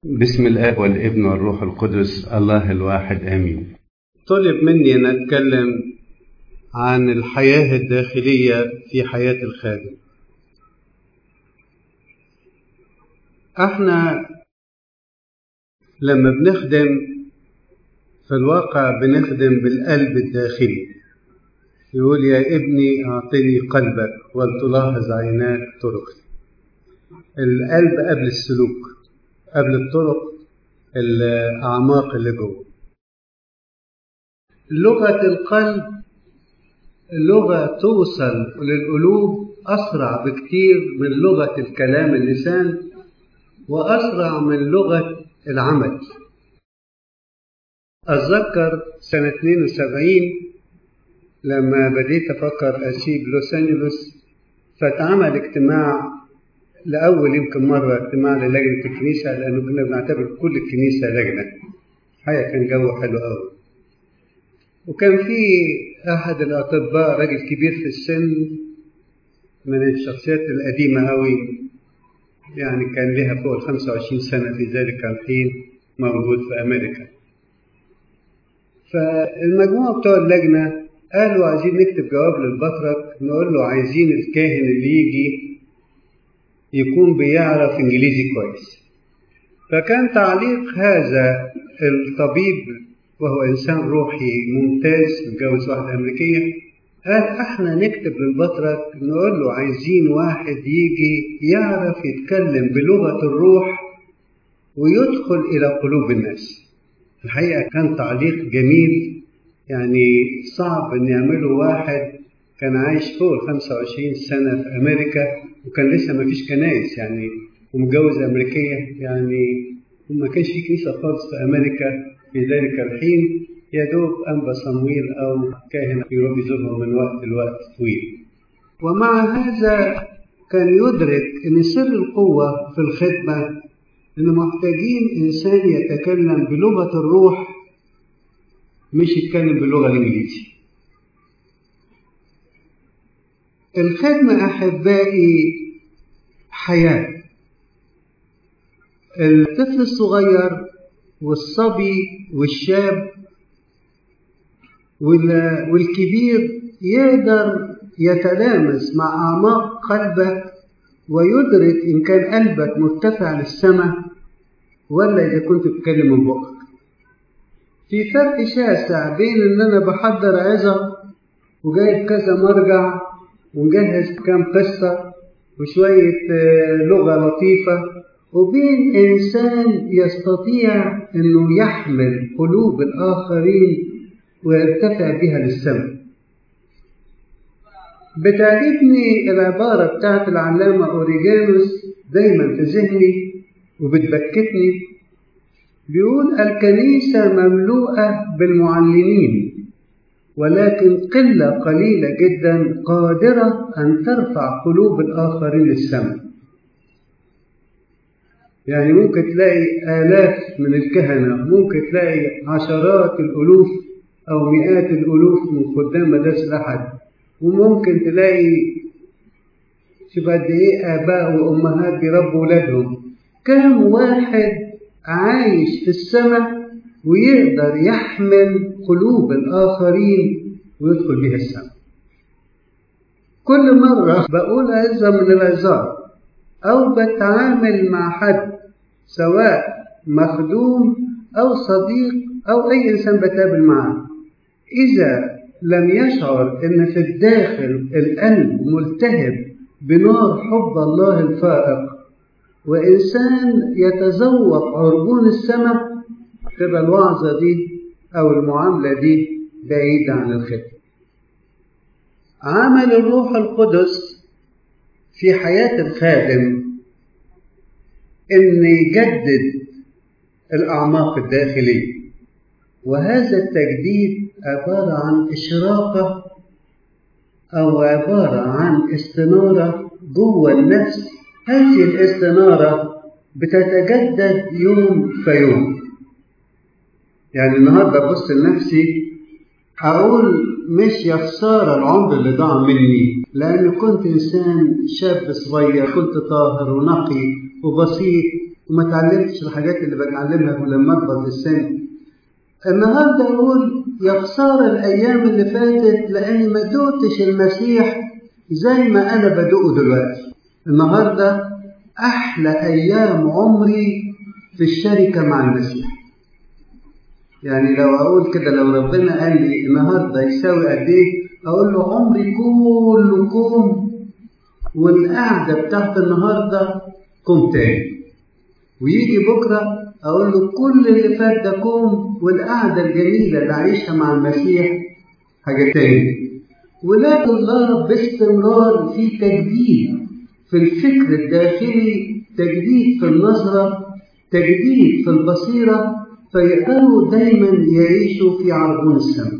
بسم الآب والابن والروح القدس الله الواحد آمين طلب مني أن أتكلم عن الحياة الداخلية في حياة الخادم احنا لما بنخدم في الواقع بنخدم بالقلب الداخلي يقول يا ابني أعطني قلبك ولتلاحظ عيناك طرقي القلب قبل السلوك قبل الطرق الأعماق اللي جوه لغة القلب لغة توصل للقلوب أسرع بكتير من لغة الكلام اللسان وأسرع من لغة العمل أتذكر سنة 72 لما بديت أفكر أسيب لوس أنجلوس فاتعمل اجتماع لأول يمكن مرة اجتماع للجنة الكنيسة لأنه كنا بنعتبر كل الكنيسة لجنة الحقيقة كان جو حلو قوي وكان في أحد الأطباء راجل كبير في السن من الشخصيات القديمة قوي يعني كان لها فوق ال 25 سنة في ذلك الحين موجود في أمريكا فالمجموعة بتوع اللجنة قالوا عايزين نكتب جواب للبطرك نقول له عايزين الكاهن اللي يجي يكون بيعرف انجليزي كويس فكان تعليق هذا الطبيب وهو انسان روحي ممتاز متجوز واحده امريكيه قال احنا نكتب للبطرك نقول له عايزين واحد يجي يعرف يتكلم بلغه الروح ويدخل الى قلوب الناس الحقيقه كان تعليق جميل يعني صعب ان يعمله واحد كان عايش فوق ال 25 سنه في امريكا وكان لسه ما فيش كنايس يعني ومتجوز أمريكية يعني وما كانش في كنيسة خالص في أمريكا في ذلك الحين يا دوب أنبا صمويل أو كاهن يروح يزورهم من وقت لوقت طويل ومع هذا كان يدرك أن سر القوة في الخدمة أن محتاجين إنسان يتكلم بلغة الروح مش يتكلم باللغة الإنجليزية الخدمة أحبائي حياة الطفل الصغير والصبي والشاب والكبير يقدر يتلامس مع أعماق قلبك ويدرك إن كان قلبك مرتفع للسماء ولا إذا كنت بتتكلم من بقك في فرق شاسع بين إن أنا بحضر عظة وجايب كذا مرجع ومجهز كام قصة وشوية لغة لطيفة وبين إنسان يستطيع أنه يحمل قلوب الآخرين ويرتفع بها للسماء بتعجبني العبارة بتاعت العلامة أوريجانوس دايما في ذهني وبتبكتني بيقول الكنيسة مملوءة بالمعلمين ولكن قلة قليلة جدا قادرة أن ترفع قلوب الآخرين للسماء يعني ممكن تلاقي آلاف من الكهنة ممكن تلاقي عشرات الألوف أو مئات الألوف من خدام مدارس الأحد وممكن تلاقي شوف قد إيه آباء وأمهات بيربوا ولادهم كم واحد عايش في السماء ويقدر يحمل قلوب الآخرين ويدخل بها السماء كل مرة بقول عزة من العظات أو بتعامل مع حد سواء مخدوم أو صديق أو أي إنسان بتقابل معاه إذا لم يشعر أن في الداخل القلب ملتهب بنار حب الله الفائق وإنسان يتذوق عربون السماء تبقى الوعظة دي أو المعاملة دي بعيدة عن الخدمة. عمل الروح القدس في حياة الخادم إن يجدد الأعماق الداخلية وهذا التجديد عبارة عن إشراقة أو عبارة عن استنارة جوه النفس هذه الاستنارة بتتجدد يوم فيوم يعني النهارده ابص لنفسي اقول مش يا خساره العمر اللي ضاع مني لان كنت انسان شاب صغير كنت طاهر ونقي وبسيط وما اتعلمتش الحاجات اللي بتعلمها لما اكبر في السن النهارده اقول يا خساره الايام اللي فاتت لاني ما دقتش المسيح زي ما انا بدوقه دلوقتي النهارده احلى ايام عمري في الشركه مع المسيح يعني لو اقول كده لو ربنا قال لي النهارده يساوي قد ايه اقول له عمري كله كوم والقعده بتاعت النهارده كوم تاني ويجي بكره اقول له كل اللي فات ده كوم والقعده الجميله اللي عايشها مع المسيح حاجه تاني ولاد الله باستمرار في تجديد في الفكر الداخلي تجديد في النظره تجديد في البصيره فيقدروا دايما يعيشوا في عربون السماء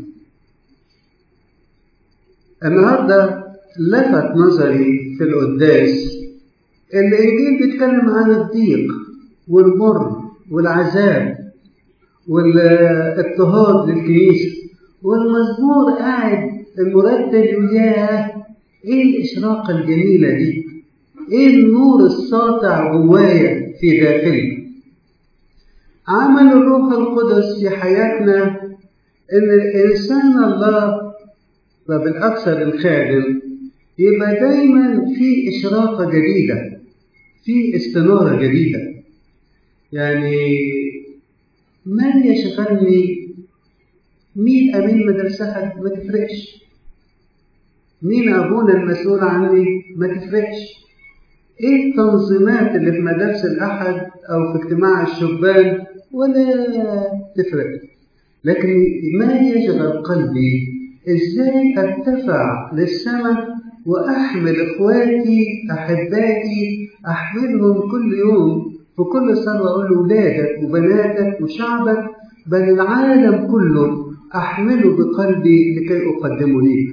النهارده لفت نظري في القداس الانجيل بيتكلم عن الضيق والمر والعذاب والاضطهاد للكنيسه والمزمور قاعد المرتب يقول ياه ايه الاشراقه الجميله دي ايه النور الساطع جوايا في داخلي عمل الروح القدس في حياتنا ان الانسان الله وبالاكثر الخادم يبقى دايما في اشراقه جديده في استناره جديده يعني ما يشغلني مين امين مدرسه ما تفرقش مين ابونا المسؤول عني ما تفرقش ايه التنظيمات اللي في مدارس الاحد او في اجتماع الشبان ولا تفرق لكن ما يشغل قلبي ازاي ارتفع للسماء واحمل اخواتي احبائي احملهم كل يوم في كل صلوه اقول لاولادك وبناتك وشعبك بل العالم كله احمله بقلبي لكي اقدمه ليك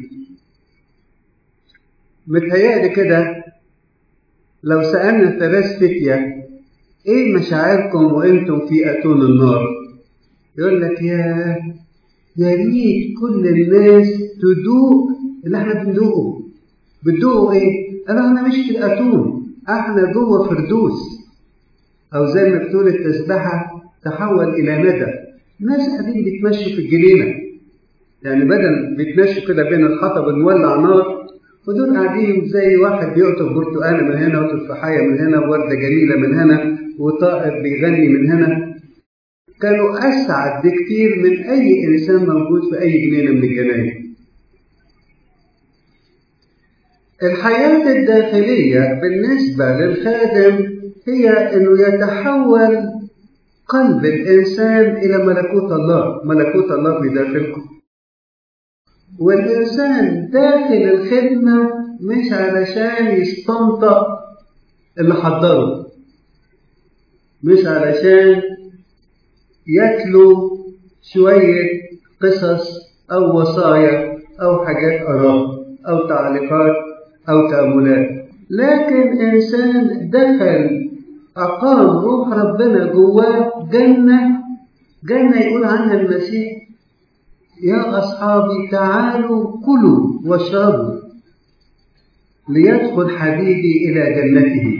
متهيألي كده لو سألنا ثلاث فتية إيه مشاعركم وأنتم في أتون النار؟ يقول لك يا يا ريت كل الناس تدوق اللي احنا بندوقه بتدوقوا ايه؟ قالوا احنا مش في الأتون احنا جوه فردوس أو زي ما بتقول التسبحة تحول إلى ندى الناس قاعدين بيتمشوا في الجنينة يعني بدل بيتمشوا كده بين الحطب المولع نار ودول قاعدين زي واحد بيقطف برتقانه من هنا وتفاحيه من هنا وورده جميله من هنا وطائر بيغني من هنا كانوا اسعد بكتير من اي انسان موجود في اي جنينه من الجناين الحياه الداخليه بالنسبه للخادم هي انه يتحول قلب الانسان الى ملكوت الله ملكوت الله في داخلكم والإنسان داخل الخدمة مش علشان يستنطق اللي حضره مش علشان يتلو شوية قصص أو وصايا أو حاجات آراء أو تعليقات أو تأملات لكن إنسان دخل أقام روح ربنا جواه جنة جنة يقول عنها المسيح يا أصحابي تعالوا كلوا واشربوا ليدخل حبيبي إلى جنته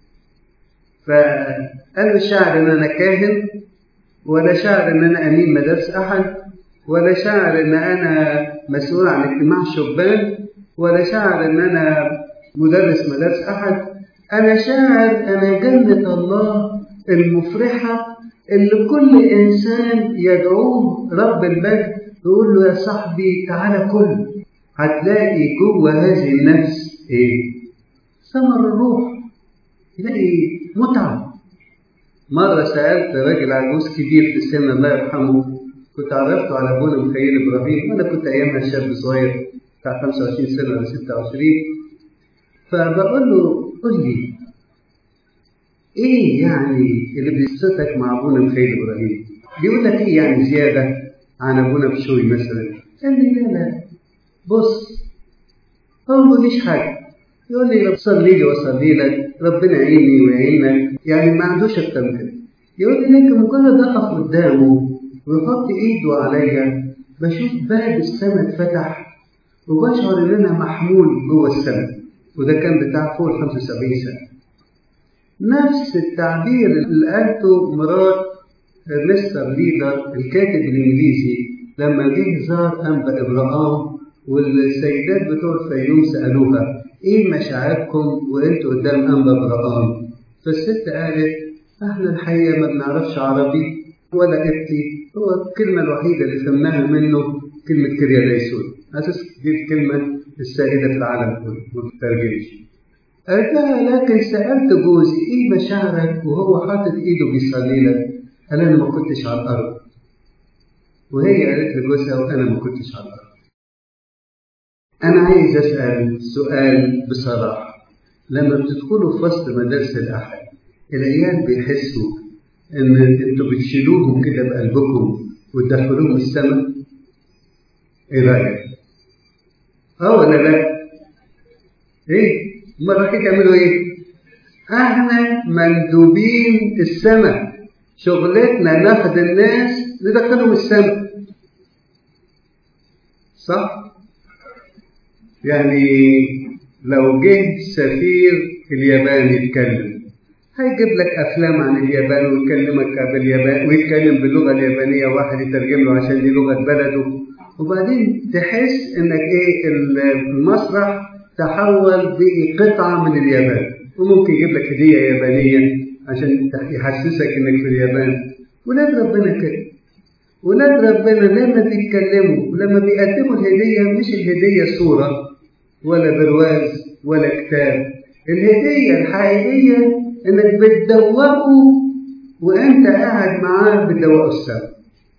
فأنا مش شاعر إن أنا كاهن ولا شاعر إن أنا أمين مدارس أحد ولا شاعر إن أنا مسؤول عن اجتماع شبان ولا شاعر إن أنا مدرس مدارس أحد أنا شاعر أنا جنة الله المفرحة اللي كل إنسان يدعوه رب المجد يقول له يا صاحبي تعالى كل هتلاقي جوه هذه النفس ايه ثمر الروح تلاقي متعة مرة سألت راجل عجوز كبير في السن الله يرحمه كنت عرفته على ابونا مخيل ابراهيم وانا كنت ايامها شاب صغير بتاع 25 سنة ولا 26 فبقول له قول لي ايه يعني اللي بيبسطك مع ابونا مخيل ابراهيم؟ بيقول لك ايه يعني زيادة عن ابونا بشوي مثلا قال لي لا لا بص هو مفيش حاجه يقول لي صلي لي واصلي لك ربنا يعيني ويعينك يعني ما عندوش اكتر من كده يقول لي لكن مجرد اقف قدامه ويحط ايده عليا بشوف باب السماء اتفتح وبشعر ان انا محمول جوه السماء وده كان بتاع فوق ال 75 سنه نفس التعبير اللي قالته مرات مستر ليدر الكاتب الانجليزي لما جه زار انبا ابراهام والسيدات بتوع الفيوم سالوها ايه مشاعركم وانتوا قدام انبا ابراهام فالست قالت احنا الحقيقه ما بنعرفش عربي ولا قبطي هو الكلمه الوحيده اللي فهمناها منه كلمه كريا ليسون اساس دي الكلمه السائده في العالم كله ما بتترجمش قالت لها لكن سالت جوزي ايه مشاعرك وهو حاطط ايده بيصلي لك قال انا ما كنتش على الارض وهي قالت لجوزها وانا ما كنتش على الارض انا عايز اسال سؤال بصراحه لما بتدخلوا في وسط مدارس الاحد العيال بيحسوا ان انتوا بتشيلوهم كده بقلبكم وتدخلوهم السماء ايه رايك اه ولا لا ايه امال رايحين تعملوا ايه احنا مندوبين السماء شغلتنا ناخد الناس ندخلهم السماء صح يعني لو جه سفير اليابان يتكلم هيجيب لك افلام عن اليابان ويكلمك باليابان ويتكلم باللغه اليابانيه واحد يترجم له عشان دي لغه بلده وبعدين تحس انك ايه المسرح تحول بقي قطعه من اليابان وممكن يجيب لك هديه يابانيه عشان يحسسك انك في اليابان ولاد ربنا كده ولاد ربنا لما بيتكلموا ولما بيقدموا الهديه مش الهديه صوره ولا برواز ولا كتاب الهديه الحقيقيه انك بتدوقه وانت قاعد معاه بتدوقه السما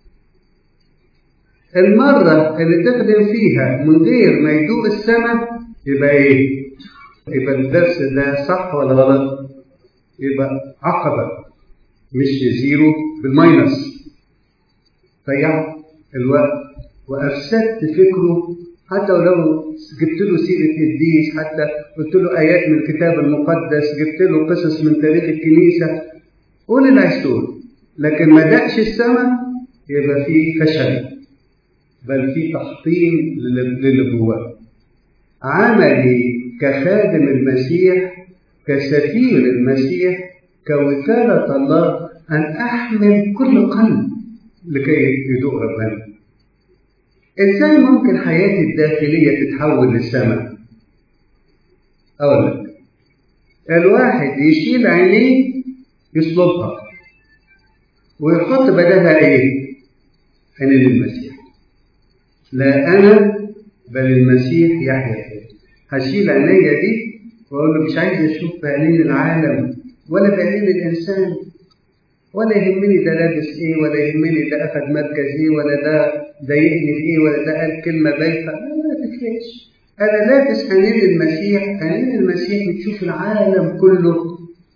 المرة اللي تخدم فيها من غير ما يدوق السما يبقى ايه؟ يبقى الدرس ده صح ولا غلط؟ يبقى عقبة مش زيرو بالماينس ضيعت الوقت وأفسدت فكره حتى ولو جبت له سيرة الديس حتى قلت له آيات من الكتاب المقدس جبت له قصص من تاريخ الكنيسة قول اللي عايز تقوله لكن ما دقش السماء يبقى في فشل بل في تحطيم للي جواه عملي كخادم المسيح كسفير المسيح كوكالة الله أن أحمل كل قلب لكي يدوق ربنا ازاي ممكن حياتي الداخلية تتحول للسماء؟ أقول لك الواحد يشيل عينيه يصلبها ويحط بدلها ايه؟ عينين المسيح لا أنا بل المسيح يحيا فيا هشيل عينيا دي وأقول له مش عايز أشوف بعينين العالم ولا بعينين الإنسان ولا يهمني ده لابس ايه ولا يهمني ده اخذ مركز ايه ولا ده ضايقني في ايه ولا ده قال كلمه بايخه لا ما تفرقش انا لابس عينين المسيح عينين المسيح بتشوف العالم كله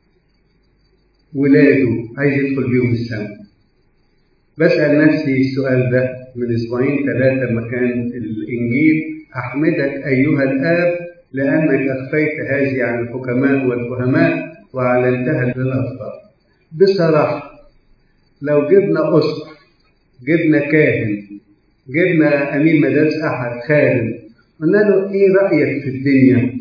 ولاده عايز يدخل بيهم السماء بسأل نفسي السؤال ده من أسبوعين ثلاثة لما كان الإنجيل أحمدك أيها الآب لأنك أخفيت هذه عن الحكماء والفهماء وأعلنتها للأطفال بصراحة لو جبنا أسقف جبنا كاهن جبنا أمين مدارس أحد خادم قلنا له إيه رأيك في الدنيا؟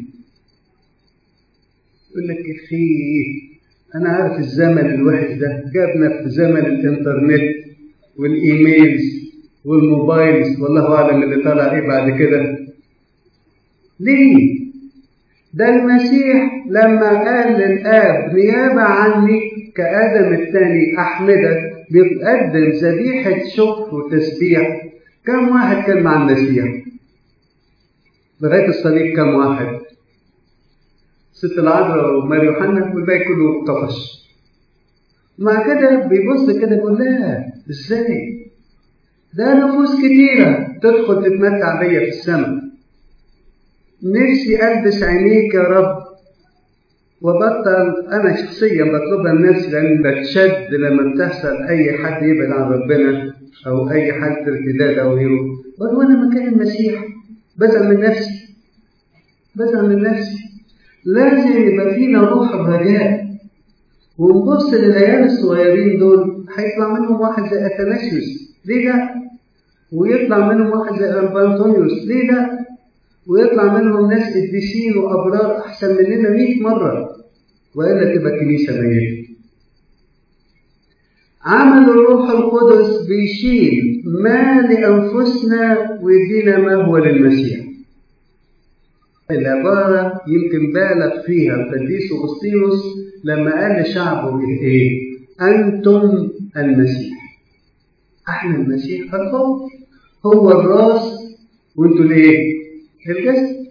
يقول لك يا أخي أنا عارف الزمن الوحش ده جابنا في زمن الإنترنت والإيميلز والموبايلز والله أعلم اللي طلع إيه بعد كده ليه؟ ده المسيح لما قال للآب نيابة عني كآدم الثاني أحمدك بيقدم ذبيحة شكر وتسبيح كم واحد كان مع المسيح؟ لغاية الصليب كم واحد؟ ست العذراء وماري يوحنا والباقي كله طفش. مع كده بيبص كده يقول لا ازاي؟ ده نفوس كتيرة تدخل تتمتع بيا في السماء. نفسي ألبس عينيك يا رب وبطل أنا شخصيا بطلبها لنفسي لأن بتشد لما بتحصل أي حد يبعد عن ربنا أو أي حد ارتداد أو غيره بقول وأنا مكان المسيح بزعل من نفسي بزعل من نفسي لازم يبقى فينا روح الرجاء ونبص للعيال الصغيرين دول هيطلع منهم واحد زي اثناسيوس ليه لا؟ ويطلع منهم واحد زي أنطونيوس ليه لا؟ ويطلع منهم ناس قديسين وابرار احسن مننا 100 مره وإلا تبقى كنيسة ميتة عمل الروح القدس بيشيل ما لأنفسنا ويدينا ما هو للمسيح العبارة يمكن بالغ فيها القديس أغسطينوس لما قال لشعبه إيه؟ أنتم المسيح احنا المسيح الفوق هو الراس وانتوا الايه؟ الجسد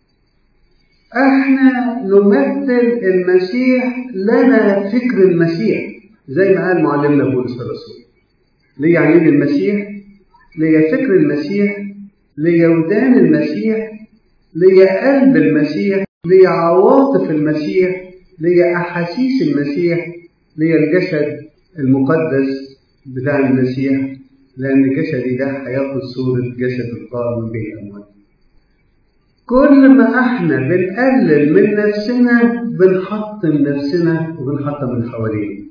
احنا نمثل المسيح لنا فكر المسيح زي ما قال معلمنا بولس الرسول ليه عيون المسيح ليا فكر المسيح ليا ودان المسيح ليا قلب المسيح ليا عواطف المسيح ليا احاسيس المسيح ليا الجسد المقدس بتاع المسيح لأن جسدي ده هياخد صورة جسد القائم به الأموات. كل ما احنا بنقلل من نفسنا بنحطم نفسنا وبنحطم اللي حوالينا.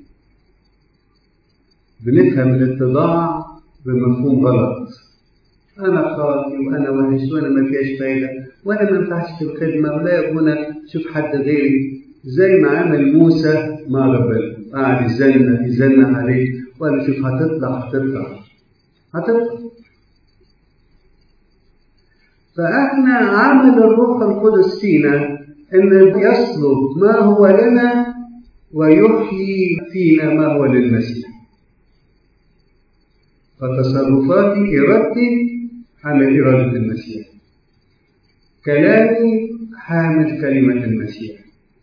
بنفهم الاتضاع بمفهوم غلط. أنا خاطي وأنا وحش وأنا ما فيهاش فايدة وأنا ما ينفعش في الخدمة ولا يا أبونا شوف حد غيري زي ما عمل موسى مع ربنا قعد يزن يزن عليه وقال شوف هتطلع هتطلع هتطلع فاحنا عمل الروح القدس فينا ان يصلب ما هو لنا ويحيي فينا ما هو للمسيح فتصرفاتي ارادتي حامل اراده المسيح كلامي حامل كلمه المسيح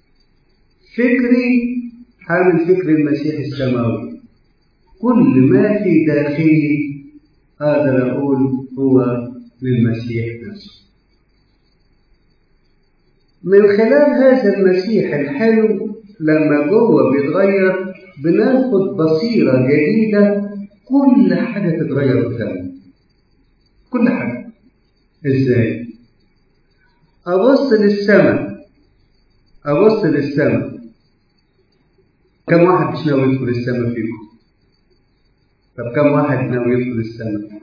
فكري حامل فكر المسيح السماوي كل ما في داخلي أقدر أقول هو للمسيح نفسه من خلال هذا المسيح الحلو لما جوه بيتغير بناخد بصيرة جديدة كل حاجة تتغير قدامنا كل حاجة ازاي؟ أبص للسماء أبص للسماء كم واحد مش ناوي يدخل السماء فيكم؟ طب كم واحد ناوي يدخل السماء؟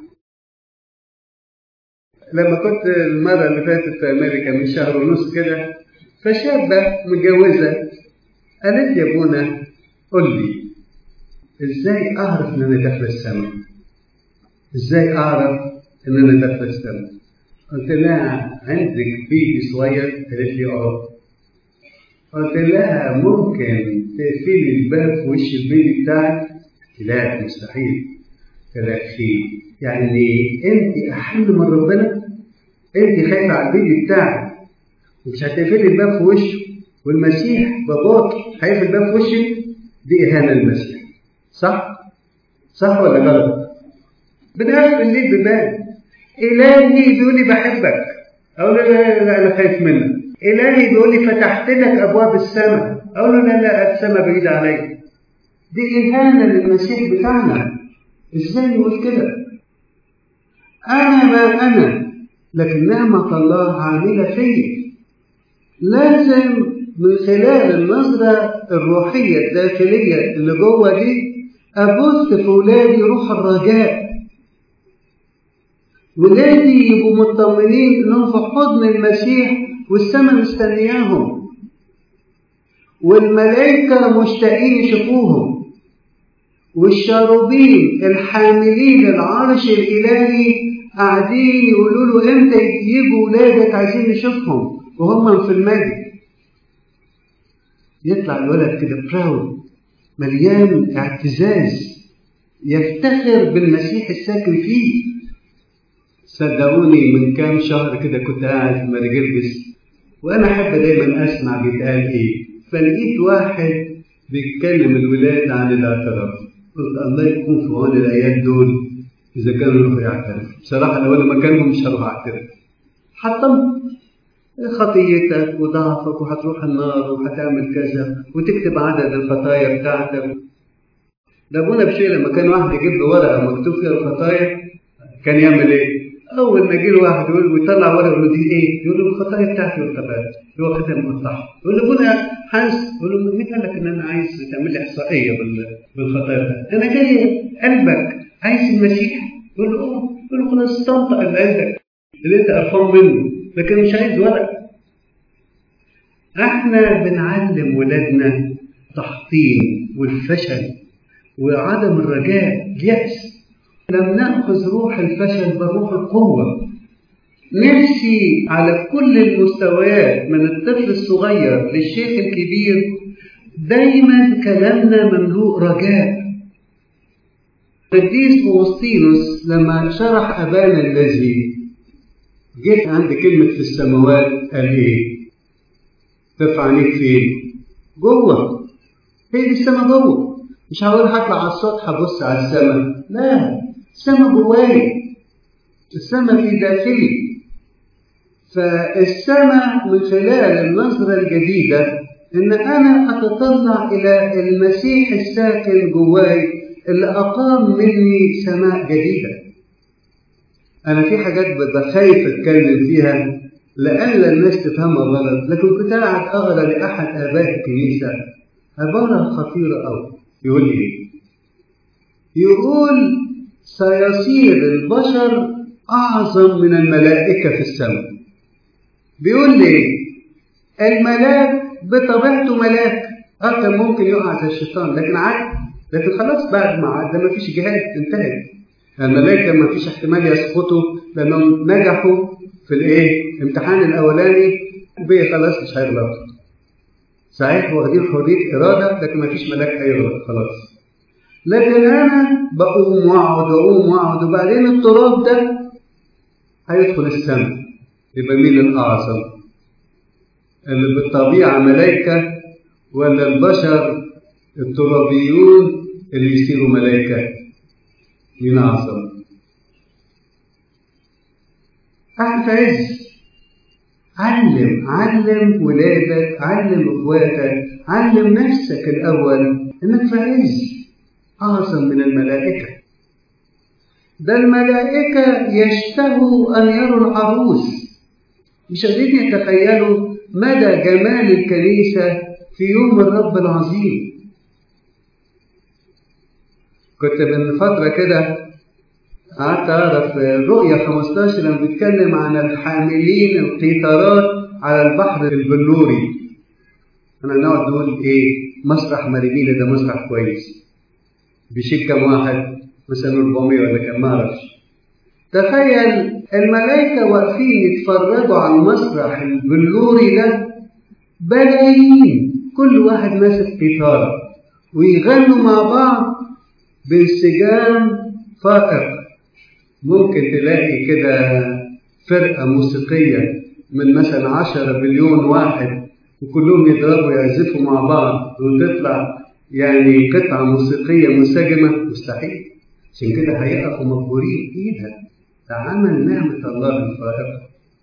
لما كنت المرة اللي فاتت في أمريكا من شهر ونص كده فشابة متجوزة قالت لي يا ابونا قول لي ازاي اعرف ان انا داخل السماء؟ ازاي اعرف ان انا داخل السماء؟ قلت لها عندك بيبي صغير؟ قالت لي اه قلت لها ممكن تقفلي الباب في وش البيبي بتاعك؟ لا مستحيل قلت لها خير يعني انت احن من ربنا؟ انت خايفه على البيبي بتاعك ومش هتقفلي الباب في وشه والمسيح باباك هيقفل الباب في وشك دي اهانه للمسيح صح؟ صح ولا غلط؟ بنقفل ليه البيبان؟ الهي بيقول لي بحبك اقول له لا لا انا خايف منك الهي بيقول لي فتحت لك ابواب السماء اقول له لا لا السماء بعيده عليا دي اهانه للمسيح بتاعنا ازاي نقول كده؟ انا ما انا لكن نعمه الله عامله فيا لازم من خلال النظرة الروحية الداخلية اللي جوه دي أبث في ولادي روح الرجاء ولادي يبقوا مطمنين إنهم في حضن المسيح والسماء مستنياهم والملائكة مشتاقين يشوفوهم والشاروبين الحاملين العرش الإلهي قاعدين يقولوا له إمتى يجوا ولادك عايزين نشوفهم وهم في المجد يطلع الولد كده براود مليان اعتزاز يفتخر بالمسيح الساكن فيه صدقوني من كام شهر كده كنت قاعد في مرجلجس وانا احب دايما اسمع بيتقال ايه فلقيت واحد بيتكلم الولاد عن الاعتراف قلت الله يكون في عون الايات دول اذا كانوا يروحوا يعترفوا بصراحه لو انا مكانهم مش هروح اعترف حطمت خطيتك وضعفك وهتروح النار وهتعمل كذا وتكتب عدد الخطايا بتاعتك ده ابونا بشيء لما كان واحد يجيب له ورقه مكتوب فيها الخطايا كان يعمل ايه؟ اول ما يجي له واحد يقول ويطلع ورقه يقول له دي ايه؟ يقول له الخطايا بتاعتي والطبات هو كده مقطعها يقول له ابونا حنس يقول له مين قال لك ان انا عايز تعمل لي احصائيه بالخطايا بتاعتي؟ انا جاي قلبك عايز المسيح يقول له اه يقول له خلاص استنطق اللي عندك اللي انت قرفان منه لكن مش عايز ورق احنا بنعلم ولادنا تحطيم والفشل وعدم الرجاء اليأس لم نأخذ روح الفشل بروح القوة نفسي على كل المستويات من الطفل الصغير للشيخ الكبير دايما كلامنا مملوء رجاء القديس أوسطينوس لما شرح أبانا الذي جيت عند كلمة في السماوات قال إيه؟ ترفع عينيك فين؟ جوه هي دي السما جوه مش هقول هطلع على السطح ابص على السما لا السما جوايا السما في داخلي فالسما من خلال النظرة الجديدة إن أنا أتطلع إلى المسيح الساكن جواي اللي أقام مني سماء جديدة أنا في حاجات ببقى خايف أتكلم فيها لألا الناس تفهمها غلط لكن كنت قاعد أقرأ لأحد آباء الكنيسة عبارة خطيرة أوي يقول لي إيه؟ يقول سيصير البشر أعظم من الملائكة في السماء بيقول لي الملاك بطبيعته ملاك اه كان ممكن يقع زي الشيطان لكن عادي لكن خلاص بعد ما عدى ما فيش جهاد انتهت الملائكه ما فيش احتمال يسقطوا لانهم نجحوا في الايه الامتحان الاولاني بيه خلاص مش هيغلطوا صحيح واخدين حريه اراده لكن ما فيش ملاك هيغلط خلاص لكن انا بقوم واقعد واقوم واقعد وبعدين التراب ده هيدخل السماء يبقى مين الاعظم اللي بالطبيعه ملائكه ولا البشر الترابيون اللي يصيروا ملائكه مين اعظم احنا في عز علم علم ولادك علم اخواتك علم نفسك الاول انك في عز اعظم من الملائكه ده الملائكه يشتهوا ان يروا العروس مش قادرين يتخيلوا مدى جمال الكنيسه في يوم الرب العظيم كنت من فتره كده قعدت اقرا في رؤيا 15 لما بيتكلم عن الحاملين القيثارات على البحر البلوري انا نقعد نقول ايه مسرح مارينينا ده مسرح كويس بيشيل كام واحد مثلا 400 ولا كام ما اعرفش تخيل الملائكه واقفين يتفرجوا على المسرح البلوري ده بلايين كل واحد ماسك قيثاره ويغنوا مع بعض بانسجام فائق ممكن تلاقي كده فرقة موسيقية من مثلا عشرة مليون واحد وكلهم يضربوا يعزفوا مع بعض وتطلع يعني قطعة موسيقية منسجمة مستحيل عشان كده هيقفوا مجبورين ايه ده؟ ده عمل نعمة الله الفائقة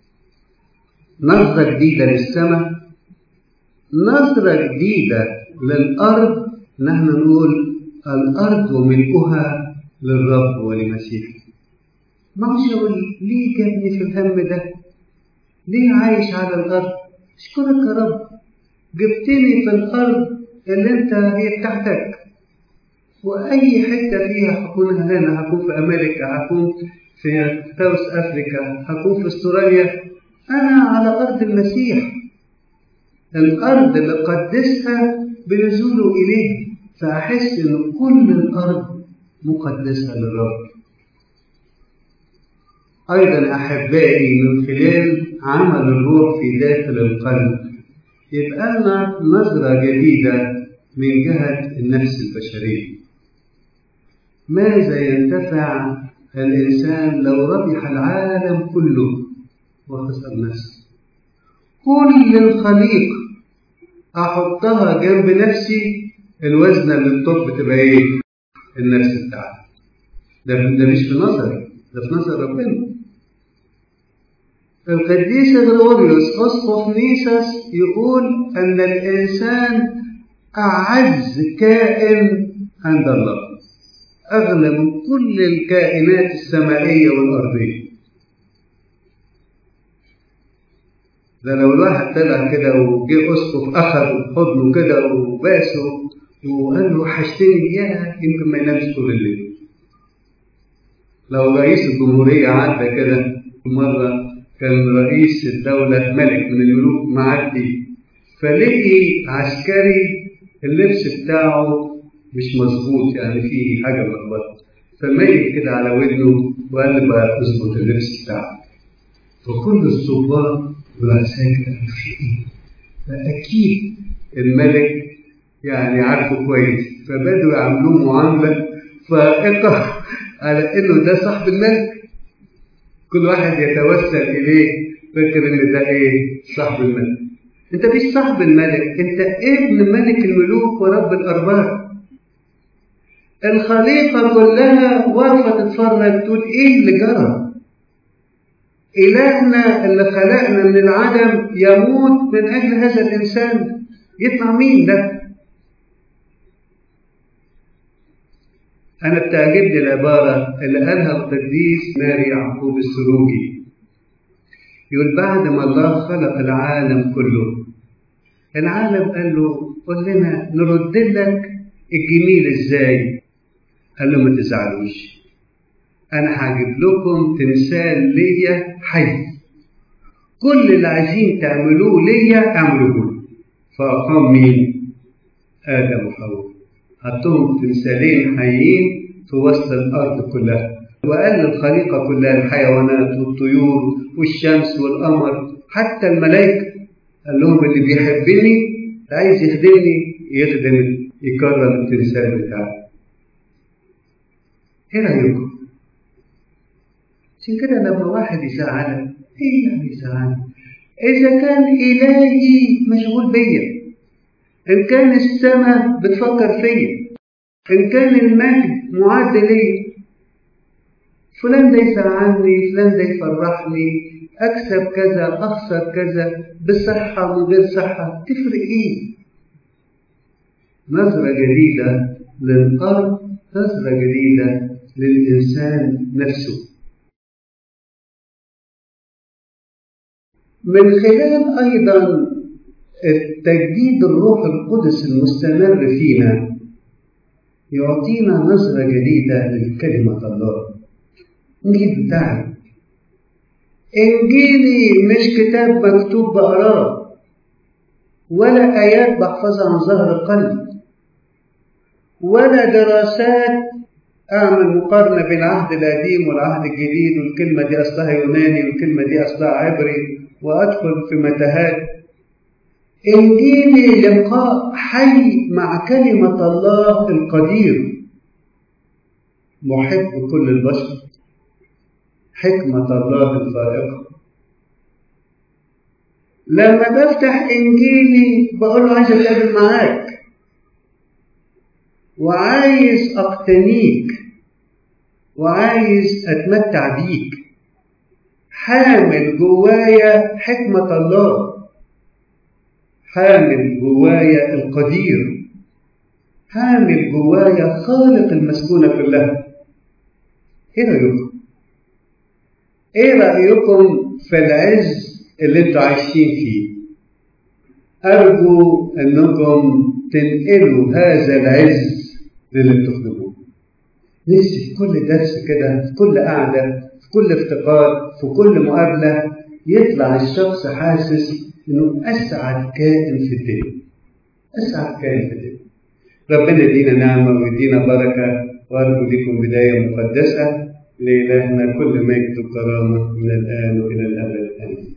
نظرة جديدة للسماء نظرة جديدة للأرض نحن نقول الأرض وملؤها للرب ولمسيحه ما هوش يقول ليه جابني في الهم ده ليه عايش على الأرض اشكرك يا رب جبتني في الأرض اللي انت هي بتاعتك وأي حتة فيها هكون هنا هكون في أمريكا هكون في ساوث أفريكا هكون في أستراليا أنا على أرض المسيح الأرض اللي قدسها بنزوله إليه فأحس إن كل الأرض مقدسة للرب أيضا أحبائي من خلال عمل الروح في داخل القلب يبقى لنا نظرة جديدة من جهة النفس البشرية ماذا ينتفع الإنسان لو ربح العالم كله وخسر نفسه كل الخليق أحطها جنب نفسي الوزنة اللي الطب تبقى إيه؟ النفس بتاعتي ده, ده مش في نظري ده في نظر ربنا القديس غريغوريوس اسقف نيساس يقول ان الانسان اعز كائن عند الله اغلى من كل الكائنات السمائيه والارضيه ده لو الواحد طلع كده وجه اسقف اخذ حضنه كده وباسه وقال له وحشتني يا يمكن ما ينامش طول الليل لو رئيس الجمهوريه عدى كده مره كان رئيس الدولة ملك من الملوك معدي فلقي عسكري اللبس بتاعه مش مظبوط يعني فيه حاجة ملخبطة فميل كده على ودنه وقال له بقى اظبط اللبس بتاعك فكل الصبان والعساكر قالوا في ايه؟ فأكيد الملك يعني عارفه كويس فبدوا يعاملوه معاملة فائقة على إنه ده صاحب الملك كل واحد يتوسل إليه فاكر إن ده إيه؟ صاحب الملك أنت مش صاحب الملك أنت ابن ملك الملوك ورب الأرباب الخليقة كلها واقفة تتفرج تقول إيه اللي جرى؟ إلهنا اللي خلقنا من العدم يموت من أجل هذا الإنسان يطلع مين ده؟ أنا بتعجبني العبارة اللي قالها القديس ماري يعقوب السروجي يقول بعد ما الله خلق العالم كله العالم قال له قل لنا نرد لك الجميل ازاي؟ قال له ما تزعلوش انا هجيب لكم تمثال ليا حي كل اللي عايزين تعملوه ليا اعملوه لي فاقام مين؟ ادم وحواء حطهم تمثالين حيين في وسط الارض كلها وقال للخليقه كلها الحيوانات والطيور والشمس والقمر حتى الملائكه قال لهم اللي بيحبني عايز يخدمني يخدم يكرم التمثال بتاعه ايه رايكم؟ عشان كده لما واحد يزعلك ايه يعني يزعلك؟ اذا كان الهي مشغول بيا ان كان السماء بتفكر فيا ان كان المجد معد ليا فلان ده يزعلني فلان ده يفرحني اكسب كذا اخسر كذا بصحه من غير صحه تفرق ايه نظره جديده للارض نظره جديده للانسان نفسه من خلال ايضا التجديد الروح القدس المستمر فينا يعطينا نظرة جديدة لكلمة الله إنجيل بتاعي إنجيلي مش كتاب مكتوب بقراه ولا آيات بحفظها عن ظهر قلبي ولا دراسات أعمل مقارنة بين العهد القديم والعهد الجديد والكلمة دي أصلها يوناني والكلمة دي أصلها عبري وأدخل في متاهات إنجيلي لقاء حي مع كلمة الله القدير محب كل البشر حكمة الله الفائقة لما بفتح إنجيلي بقول له عايز أتقابل معاك وعايز أقتنيك وعايز أتمتع بيك حامل جوايا حكمة الله حامل جوايا القدير حامل جوايا خالق المسكونة كلها ايه رأيكم؟ ايه رأيكم في العز اللي انتوا عايشين فيه؟ أرجو أنكم تنقلوا هذا العز للي بتخدموه. نفسي في كل درس كده، في كل قعدة، في كل افتقار، في كل مقابلة يطلع الشخص حاسس انه اسعد كائن في الدنيا اسعد كائن في الدنيا ربنا يدينا نعمه ويدينا بركه وارجو لكم بدايه مقدسه لإلهنا كل مجد وكرامه من الان والى الابد امين